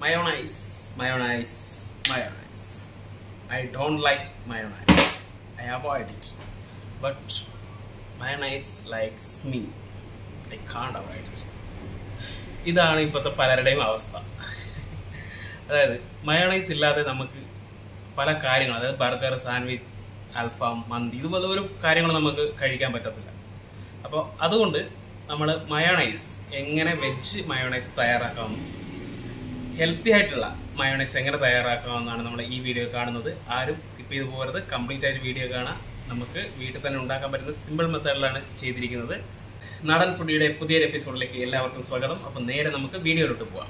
Mayonnaise, mayonnaise, mayonnaise. I don't like mayonnaise. I avoid it. But mayonnaise likes me. I can't avoid it. ഇതാണ് ഇപ്പോഴത്തെ പലരുടെയും അവസ്ഥ അതായത് mayonnaise ഇല്ലാതെ നമുക്ക് പല കാര്യങ്ങൾ അതായത് ബർഗർ സാൻഡ്വിച്ച് അൽഫാം മന്തി ഇതുപോലെ ഒരു കാര്യങ്ങൾ നമുക്ക് കഴിക്കാൻ പറ്റത്തില്ല അപ്പോൾ അതുകൊണ്ട് നമ്മൾ മയോണൈസ് എങ്ങനെ വെജ് മയോണൈസ് തയ്യാറാക്കാം ഹെൽത്തി ആയിട്ടുള്ള മയോണൈസ് എങ്ങനെ തയ്യാറാക്കാമെന്നാണ് നമ്മൾ ഈ വീഡിയോ കാണുന്നത് ആരും സ്കിപ്പ് ചെയ്ത് പോകരുത് കംപ്ലീറ്റ് ആയിട്ട് വീഡിയോ കാണാം നമുക്ക് വീട്ടിൽ തന്നെ ഉണ്ടാക്കാൻ പറ്റുന്ന സിമ്പിൾ മെത്തേഡിലാണ് ചെയ്തിരിക്കുന്നത് നാടൻ ഫുഡിയുടെ പുതിയൊരു എപ്പിസോഡിലേക്ക് എല്ലാവർക്കും സ്വാഗതം അപ്പം നേരെ നമുക്ക് വീഡിയോയിലോട്ട് പോവാം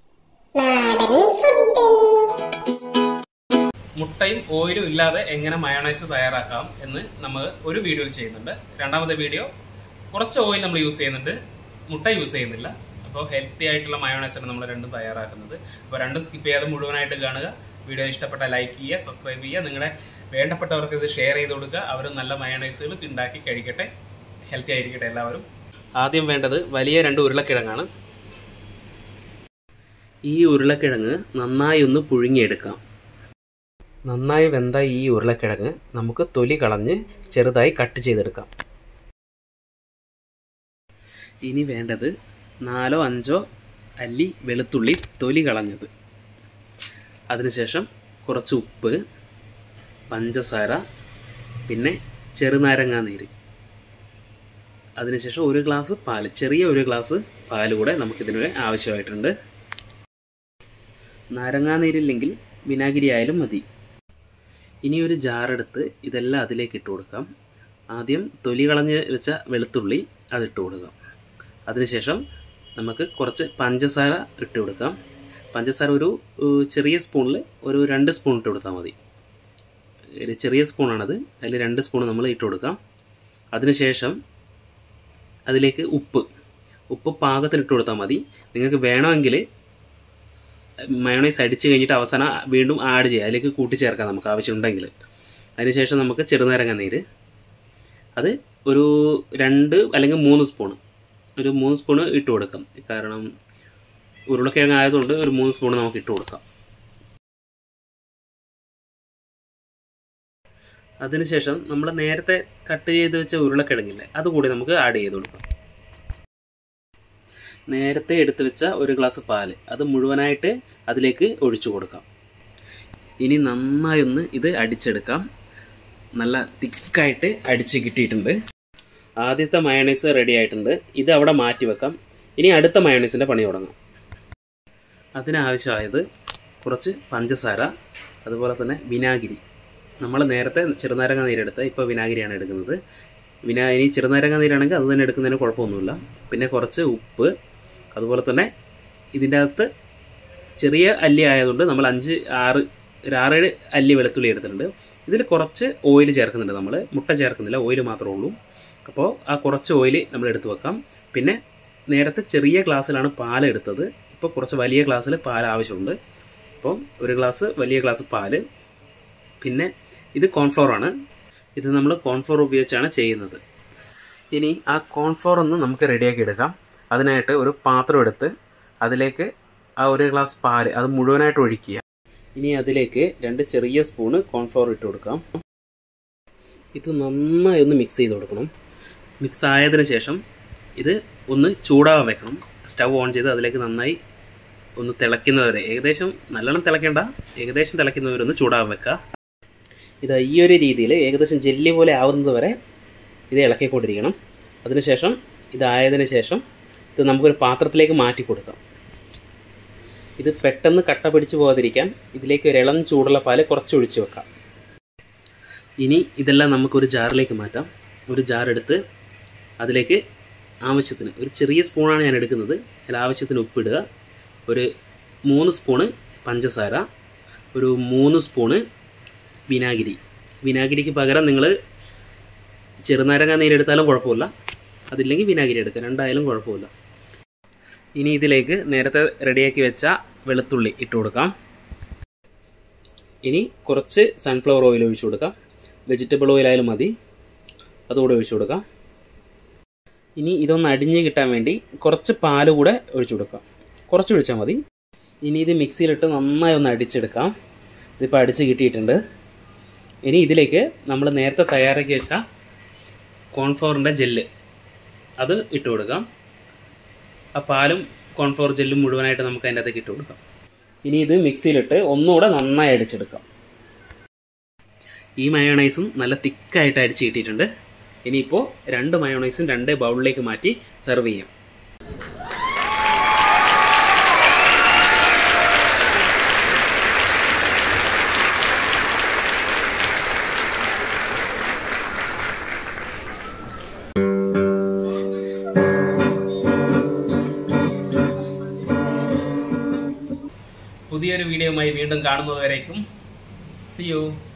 മുട്ടയും ഓയിലും ഇല്ലാതെ എങ്ങനെ മയോണൈസ് തയ്യാറാക്കാം എന്ന് നമ്മൾ ഒരു വീഡിയോയിൽ ചെയ്യുന്നുണ്ട് രണ്ടാമത്തെ വീഡിയോ കുറച്ച് ഓയിൽ നമ്മൾ യൂസ് ചെയ്യുന്നുണ്ട് മുട്ട യൂസ് ചെയ്യുന്നില്ല അപ്പോൾ ഹെൽത്തി ആയിട്ടുള്ള മയോണൈസാണ് നമ്മൾ രണ്ടും തയ്യാറാക്കുന്നത് അപ്പോൾ രണ്ടും സ്കിപ്പ് ചെയ്യാതെ മുഴുവനായിട്ട് കാണുക വീഡിയോ ഇഷ്ടപ്പെട്ട ലൈക്ക് ചെയ്യുക സബ്സ്ക്രൈബ് ചെയ്യുക നിങ്ങളുടെ വേണ്ടപ്പെട്ടവർക്ക് ഇത് ഷെയർ ചെയ്ത് കൊടുക്കുക അവരും നല്ല മയോണൈസുകൾ ഉണ്ടാക്കി കഴിക്കട്ടെ ഹെൽത്തി ആയിരിക്കട്ടെ എല്ലാവരും ആദ്യം വേണ്ടത് വലിയ രണ്ട് ഉരുളക്കിഴങ്ങാണ് ഈ ഉരുളക്കിഴങ്ങ് നന്നായി ഒന്ന് പുഴുങ്ങിയെടുക്കാം നന്നായി വെന്ത ഈ ഉരുളക്കിഴങ്ങ് നമുക്ക് തൊലി കളഞ്ഞ് ചെറുതായി കട്ട് ചെയ്തെടുക്കാം ഇനി വേണ്ടത് നാലോ അഞ്ചോ അല്ലി വെളുത്തുള്ളി തൊലി കളഞ്ഞത് അതിനുശേഷം കുറച്ച് ഉപ്പ് പഞ്ചസാര പിന്നെ ചെറുനാരങ്ങാ നീര് അതിനുശേഷം ഒരു ഗ്ലാസ് പാല് ചെറിയ ഒരു ഗ്ലാസ് പാല് കൂടെ നമുക്കിതിന് ആവശ്യമായിട്ടുണ്ട് നാരങ്ങാ നീരില്ലെങ്കിൽ വിനാഗിരി ആയാലും മതി ഇനി ഒരു ജാറെടുത്ത് ഇതെല്ലാം അതിലേക്ക് ഇട്ട് കൊടുക്കാം ആദ്യം തൊലി കളഞ്ഞ് വെച്ച വെളുത്തുള്ളി അതിട്ട് കൊടുക്കാം അതിനുശേഷം നമുക്ക് കുറച്ച് പഞ്ചസാര ഇട്ട് കൊടുക്കാം പഞ്ചസാര ഒരു ഏഹ്, ചെറിയ സ്പൂണിൽ ഒരു രണ്ട് സ്പൂൺ ഇട്ട് കൊടുത്താൽ മതി ഒരു ചെറിയ സ്പൂണാണത് അതിൽ രണ്ട് സ്പൂൺ നമ്മൾ ഇട്ട് കൊടുക്കാം അതിനുശേഷം അതിലേക്ക് ഉപ്പ് ഉപ്പ് പാകത്തിന് ഇട്ട് കൊടുത്താൽ മതി നിങ്ങൾക്ക് വേണമെങ്കിൽ മയോണൈസ് അടിച്ച് കഴിഞ്ഞിട്ട് അവസാനം വീണ്ടും ആഡ് ചെയ്യാം അതിലേക്ക് കൂട്ടിച്ചേർക്കാം നമുക്ക് ആവശ്യമുണ്ടെങ്കിൽ അതിനുശേഷം നമുക്ക് ചെറുനാരങ്ങ നീര് അത് ഒരു രണ്ട് അല്ലെങ്കിൽ മൂന്ന് സ്പൂൺ ഒരു മൂന്ന് സ്പൂൺ ഇട്ട് കൊടുക്കാം കാരണം ഉരുളക്കിഴങ്ങ് ആയതുകൊണ്ട് ഒരു മൂന്ന് സ്പൂൺ നമുക്ക് ഇട്ട് കൊടുക്കാം അതിനുശേഷം നമ്മൾ നേരത്തെ കട്ട് ചെയ്ത് വെച്ച ഉരുളക്കിഴങ്ങില്ലേ അതുകൂടി നമുക്ക് ആഡ് ചെയ്ത് കൊടുക്കാം നേരത്തെ എടുത്തു വെച്ച ഒരു ഗ്ലാസ് പാല് അത് മുഴുവനായിട്ട് അതിലേക്ക് ഒഴിച്ചു കൊടുക്കാം ഇനി നന്നായി ഒന്ന് ഇത് അടിച്ചെടുക്കാം നല്ല തിക്കായിട്ട് അടിച്ച് കിട്ടിയിട്ടുണ്ട് ആദ്യത്തെ മയണൈസ് റെഡി ആയിട്ടുണ്ട് ഇത് അവിടെ മാറ്റി വെക്കാം ഇനി അടുത്ത മയണൈസിൻ്റെ പണി തുടങ്ങാം അതിനാവശ്യമായത് കുറച്ച് പഞ്ചസാര അതുപോലെ തന്നെ വിനാഗിരി നമ്മൾ നേരത്തെ ചെറുനാരങ്ങ നീരെടുത്ത് ഇപ്പോൾ വിനാഗിരിയാണ് എടുക്കുന്നത് വിനാ ഇനി ചെറുനാരങ്ങ നീരാണെങ്കിൽ അത് തന്നെ എടുക്കുന്നതിന് കുഴപ്പമൊന്നുമില്ല പിന്നെ കുറച്ച് ഉപ്പ് അതുപോലെ തന്നെ ഇതിൻ്റെ അകത്ത് ചെറിയ അല്ലി ആയതുകൊണ്ട് നമ്മൾ അഞ്ച് ആറ് ഒരു ആറേഴ് അല്ലി വെളുത്തുള്ളി എടുത്തിട്ടുണ്ട് ഇതിൽ കുറച്ച് ഓയിൽ ചേർക്കുന്നുണ്ട് നമ്മൾ മുട്ട ചേർക്കുന്നില്ല ഓയിൽ മാത്രമേ ഉള്ളൂ അപ്പോൾ ആ കുറച്ച് ഓയിൽ നമ്മൾ എടുത്ത് വെക്കാം പിന്നെ നേരത്തെ ചെറിയ ഗ്ലാസ്സിലാണ് പാൽ എടുത്തത് ഇപ്പോൾ കുറച്ച് വലിയ ഗ്ലാസ്സിൽ പാൽ ആവശ്യമുണ്ട് അപ്പോൾ ഒരു ഗ്ലാസ് വലിയ ഗ്ലാസ് പാല് പിന്നെ ഇത് കോൺഫ്ലോർ ആണ് ഇത് നമ്മൾ കോൺഫ്ലോർ ഉപയോഗിച്ചാണ് ചെയ്യുന്നത് ഇനി ആ കോൺഫ്ലോർ ഒന്ന് നമുക്ക് റെഡിയാക്കി എടുക്കാം അതിനായിട്ട് ഒരു പാത്രം എടുത്ത് അതിലേക്ക് ആ ഒരു ഗ്ലാസ് പാല് അത് മുഴുവനായിട്ട് ഒഴിക്കുക ഇനി അതിലേക്ക് രണ്ട് ചെറിയ സ്പൂണ് കോൺഫ്ലോർ ഇട്ട് കൊടുക്കാം ഇത് നന്നായി ഒന്ന് മിക്സ് ചെയ്ത് കൊടുക്കണം മിക്സ് ആയതിനു ശേഷം ഇത് ഒന്ന് ചൂടാവാൻ വെക്കണം സ്റ്റവ് ഓൺ ചെയ്ത് അതിലേക്ക് നന്നായി ഒന്ന് തിളയ്ക്കുന്നവരെ ഏകദേശം നല്ലോണം തിളയ്ക്കേണ്ട ഏകദേശം തിളയ്ക്കുന്നവരൊന്ന് ചൂടാവാൻ വെക്കുക ഇത് ഈ ഒരു രീതിയിൽ ഏകദേശം ജെല്ലി പോലെ ആവുന്നത് വരെ ഇത് ഇളക്കിക്കൊണ്ടിരിക്കണം അതിനുശേഷം ഇതായതിനു ശേഷം ഇത് നമുക്കൊരു പാത്രത്തിലേക്ക് മാറ്റി കൊടുക്കാം ഇത് പെട്ടെന്ന് കട്ട പിടിച്ച് പോകാതിരിക്കാൻ ഇതിലേക്ക് ഒരു ഇളം ചൂടുള്ള പാല് കുറച്ച് ഒഴിച്ച് വെക്കാം ഇനി ഇതെല്ലാം നമുക്കൊരു ജാറിലേക്ക് മാറ്റാം ഒരു ജാർ എടുത്ത് അതിലേക്ക് ആവശ്യത്തിന് ഒരു ചെറിയ സ്പൂണാണ് ഞാൻ എടുക്കുന്നത് അതിൽ ആവശ്യത്തിന് ഉപ്പിടുക ഒരു മൂന്ന് സ്പൂണ് പഞ്ചസാര ഒരു മൂന്ന് സ്പൂണ് വിനാഗിരി വിനാഗിരിക്ക് പകരം നിങ്ങൾ ചെറുനാരങ്ങ നീരെടുത്താലും കുഴപ്പമില്ല അതില്ലെങ്കിൽ വിനാഗിരി എടുക്കുക രണ്ടായാലും കുഴപ്പമില്ല ഇനി ഇതിലേക്ക് നേരത്തെ റെഡിയാക്കി വെച്ച വെളുത്തുള്ളി ഇട്ട് കൊടുക്കാം ഇനി കുറച്ച് സൺഫ്ലവർ ഓയിൽ ഒഴിച്ചു കൊടുക്കാം വെജിറ്റബിൾ ഓയിൽ ആയാലും മതി അതുകൂടെ ഒഴിച്ചു കൊടുക്കാം ഇനി ഇതൊന്ന് അടിഞ്ഞ് കിട്ടാൻ വേണ്ടി കുറച്ച് പാല് കൂടെ ഒഴിച്ചു കൊടുക്കാം കുറച്ച് ഒഴിച്ചാൽ മതി ഇനി ഇത് മിക്സിയിലിട്ട് നന്നായി ഒന്ന് അടിച്ചെടുക്കാം ഇതിപ്പോൾ അടിച്ച് കിട്ടിയിട്ടുണ്ട് ഇനി ഇതിലേക്ക് നമ്മൾ നേരത്തെ തയ്യാറാക്കി വെച്ച കോൺഫ്ലവറിൻ്റെ ജെല്ല് അത് ഇട്ട് കൊടുക്കാം ആ പാലും കോൺഫ്ലവർ ജെല്ലും മുഴുവനായിട്ട് നമുക്ക് അതിൻ്റെ അകത്തേക്ക് ഇട്ട് കൊടുക്കാം ഇനി ഇത് മിക്സിയിലിട്ട് ഒന്നുകൂടെ നന്നായി അടിച്ചെടുക്കാം ഈ മയോണൈസും നല്ല തിക്കായിട്ട് അടിച്ച് കിട്ടിയിട്ടുണ്ട് ഇനിയിപ്പോൾ രണ്ട് മയോണൈസും രണ്ട് ബൗളിലേക്ക് മാറ്റി സെർവ് ചെയ്യാം പുതിയൊരു വീഡിയോയുമായി വീണ്ടും കാണുന്നതുവരേക്കും സി യു